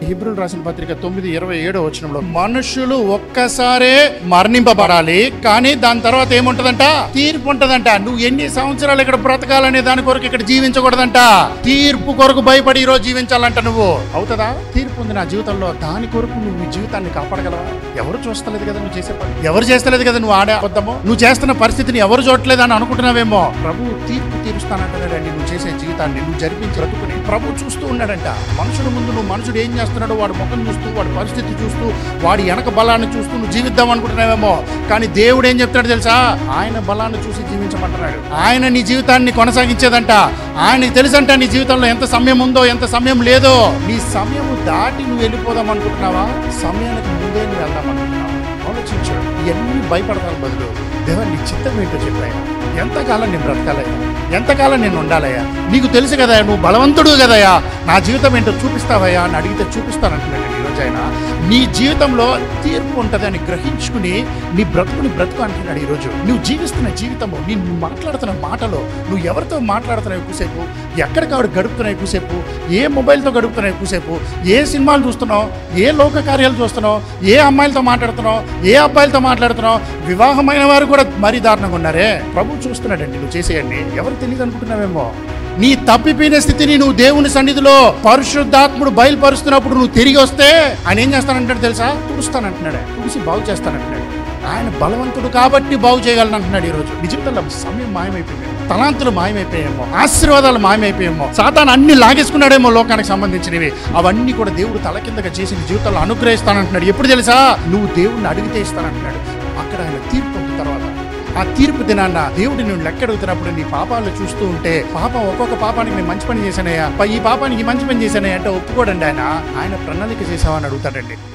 హిబ్రుల్ రాసిన పత్రిక తొమ్మిది ఇరవై ఏడో వచనంలో మనుషులు ఒక్కసారే మరణింపబడాలి కానీ దాని తర్వాత ఏముంటదంట తీర్పు ఉంటదంట నువ్వు ఎన్ని సంవత్సరాలు ఇక్కడ బ్రతకాలనే దాని కొరకు ఇక్కడ జీవించకూడదంట తీర్పు కొరకు భయపడి ఈ రోజు జీవించాలంట నువ్వు అవుతుందా తీర్పు ఉంది నా జీవితంలో దాని కొరకు నువ్వు నీ జీవితాన్ని కాపాడగలవా ఎవరు చూస్తలేదు కదా నువ్వు చేసే పని ఎవరు చేస్తలేదు కదా నువ్వు ఆడే అబద్ధము నువ్వు చేస్తున్న పరిస్థితిని ఎవరు చూడట్లేదు అని అనుకుంటున్నావేమో ప్రభు తీర్పు తీరుస్తానంటున్నాడండి నువ్వు చేసే జీవితాన్ని నువ్వు జరిపించి బ్రతుకుని ప్రభు చూస్తూ ఉన్నాడంట మనుషుల ముందు నువ్వు మనుషుడు ఏం చేస్తున్నాడో వాడి ముఖం చూస్తూ వాడి పరిస్థితి చూస్తూ వాడి వెనక బలాన్ని చూస్తూ నువ్వు జీవిద్దాం అనుకుంటున్నావేమో కానీ దేవుడు ఏం చెప్తాడు తెలుసా ఆయన బలాన్ని చూసి జీవించమంటున్నాడు ఆయన నీ జీవితాన్ని కొనసాగించేదంట ఆయనకి తెలుసంట నీ జీవితంలో ఎంత సమయం ఉందో ఎంత సమయం లేదో నీ సమయం దాటి నువ్వు వెళ్ళిపోదాం అనుకుంటున్నావా సమయానికి ముందే నువ్వు వెళ్దాం అనుకుంటున్నావా ఆలోచించు ఇవన్నీ భయపడతాను బదులు దేవా నీ చిత్తం ఏంటో చెప్పాయా ఎంతకాలం నేను బ్రతకాలయ్యా ఎంతకాలం నేను ఉండాలయ్యా నీకు తెలుసు కదా నువ్వు బలవంతుడు కదయ్యా నా జీవితం ఏంటో చూపిస్తావయ్యా అని అడిగితే చూపిస్తానంటున్నాడు ఈరోజు ఆయన నీ జీవితంలో తీర్పు ఉంటుందని గ్రహించుకుని నీ బ్రతుకుని బ్రతుకు అంటున్నాడు ఈరోజు నువ్వు జీవిస్తున్న జీవితము నీ నువ్వు మాట్లాడుతున్న మాటలో నువ్వు ఎవరితో మాట్లాడుతున్నావు ఎక్కువసేపు ఎక్కడికి ఆవిడ గడుపుతున్నావు ఎక్కువసేపు ఏ మొబైల్తో గడుపుతున్నావు ఎక్కువసేపు ఏ సినిమాలు చూస్తున్నావు ఏ లోక కార్యాలు చూస్తున్నావు ఏ అమ్మాయిలతో మాట్లాడుతున్నావు ఏ అబ్బాయిలతో మాట్లాడుతున్నావు వివాహమైన వారు కూడా మరీ దారుణంగా ఉన్నారే ప్రభు చూస్తున్నాడండి నువ్వు చేసేయండి ఎవరు తెలియదు అనుకుంటున్నావేమో నీ తప్పిపోయిన స్థితిని నువ్వు దేవుని సన్నిధిలో పరిశుద్ధాత్ముడు బయలుపరుస్తున్నప్పుడు నువ్వు తిరిగి వస్తే ఆయన ఏం చేస్తానంటాడు తెలుసా తుడుస్తానంటున్నాడు తుడిసి బాగు చేస్తానంటున్నాడు ఆయన బలవంతుడు కాబట్టి బాగు చేయగలను అంటున్నాడు ఈరోజు నీ జీవితంలో సమయం మాయమైపోయింది తలాంతులు మాయమైపోయేమో ఆశీర్వాదాలు మాయమైపోయేమో సాతాను అన్ని లాగేసుకున్నాడేమో లోకానికి సంబంధించినవి అవన్నీ కూడా దేవుడు తల కిందగా చేసి నీ జీవితంలో అనుగ్రహిస్తానంటున్నాడు ఎప్పుడు తెలుసా నువ్వు దేవుడిని అడిగితే ఇస్తానంటున్నాడు అక్కడ ఆయన తీర్పు ఉంది తర్వాత ఆ తీర్పు దినాన్న దేవుడు నువ్వు లెక్క అడుగుతున్నప్పుడు నీ పాపాలను చూస్తూ ఉంటే పాపం ఒక్కొక్క పాపానికి నేను మంచి పని చేశానయ్యా ఈ పాపానికి ఈ మంచి పని చేశానయ్యా అంటే ఒప్పుకోడండి ఆయన ఆయన ప్రణాళిక చేసావని అడుగుతాడండి